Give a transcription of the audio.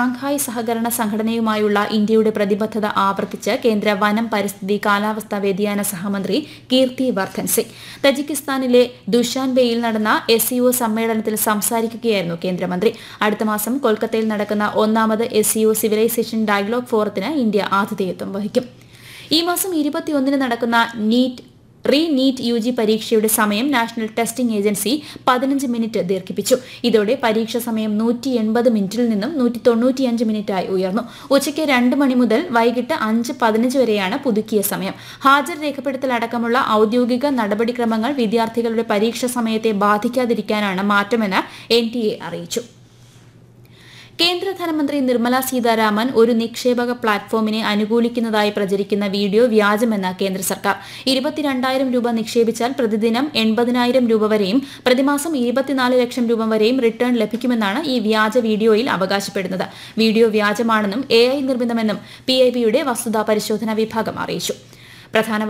Shanghai സഹകരണ സംഘടനയുമായുള്ള ഇന്ത്യയുടെ പ്രതിബദ്ധത ആവർത്തിച്ച് കേന്ദ്ര വനം പരിസ്ഥിതി കാലാവസ്ഥാ വ്യതിയാന സഹമന്ത്രി കീർത്തി വർദ്ധൻ സിംഗ് തജിക്കിസ്ഥാനിലെ ദുഷാൻബെയിൽ നടന്ന എസ് സിഒ സമ്മേളനത്തിൽ സംസാരിക്കുകയായിരുന്നു കേന്ദ്രമന്ത്രി അടുത്ത മാസം കൊൽക്കത്തയിൽ നടക്കുന്ന ഒന്നാമത് എസ് സിഒ സിവിലൈസേഷൻ ഡയലോഗ് ഫോറത്തിന് ഇന്ത്യ ആതിഥേയത്വം വഹിക്കും ഈ മാസം ഇരുപത്തിയൊന്നിന് നടക്കുന്ന NEET re NEET U G പരീക്ഷയുടെ സമയം നാഷണൽ ടെസ്റ്റിംഗ് ഏജൻസി പതിനഞ്ച് മിനിറ്റ് ദീർഘിപ്പിച്ചു ഇതോടെ പരീക്ഷ സമയം നൂറ്റി എൺപത് മിനിറ്റിൽ നിന്നും നൂറ്റി തൊണ്ണൂറ്റിയഞ്ച് മിനിറ്റായി ഉയർന്നു ഉച്ചയ്ക്ക് രണ്ട് മണി മുതൽ വൈകിട്ട് അഞ്ച് പതിനഞ്ച് വരെയാണ് പുതുക്കിയ സമയം ഹാജർ രേഖപ്പെടുത്തൽ അടക്കമുള്ള ഔദ്യോഗിക നടപടിക്രമങ്ങൾ വിദ്യാർത്ഥികളുടെ പരീക്ഷ സമയത്തെ ബാധിക്കാതിരിക്കാനാണ് മാറ്റമെന്ന് എൻ അറിയിച്ചു കേന്ദ്ര ധനമന്ത്രി നിർമ്മല സീതാരാമൻ ഒരു നിക്ഷേപക പ്ലാറ്റ്ഫോമിനെ അനുകൂലിക്കുന്നതായി പ്രചരിക്കുന്ന വീഡിയോ വ്യാജമെന്ന് കേന്ദ്ര സർക്കാർ ഇരുപത്തിരണ്ടായിരം രൂപ നിക്ഷേപിച്ചാൽ പ്രതിദിനം എൺപതിനായിരം രൂപ വരെയും പ്രതിമാസം ഇരുപത്തിനാല് ലക്ഷം രൂപ വരെയും റിട്ടേൺ ലഭിക്കുമെന്നാണ് ഈ വ്യാജ വീഡിയോയിൽ അവകാശപ്പെടുന്നത് വീഡിയോ വ്യാജമാണെന്നും എ ഐ നിർമ്മിതമെന്നും പി ഐ ബിയുടെ വസ്തുതാ പരിശോധനാ വിഭാഗം അറിയിച്ചു പ്രധാന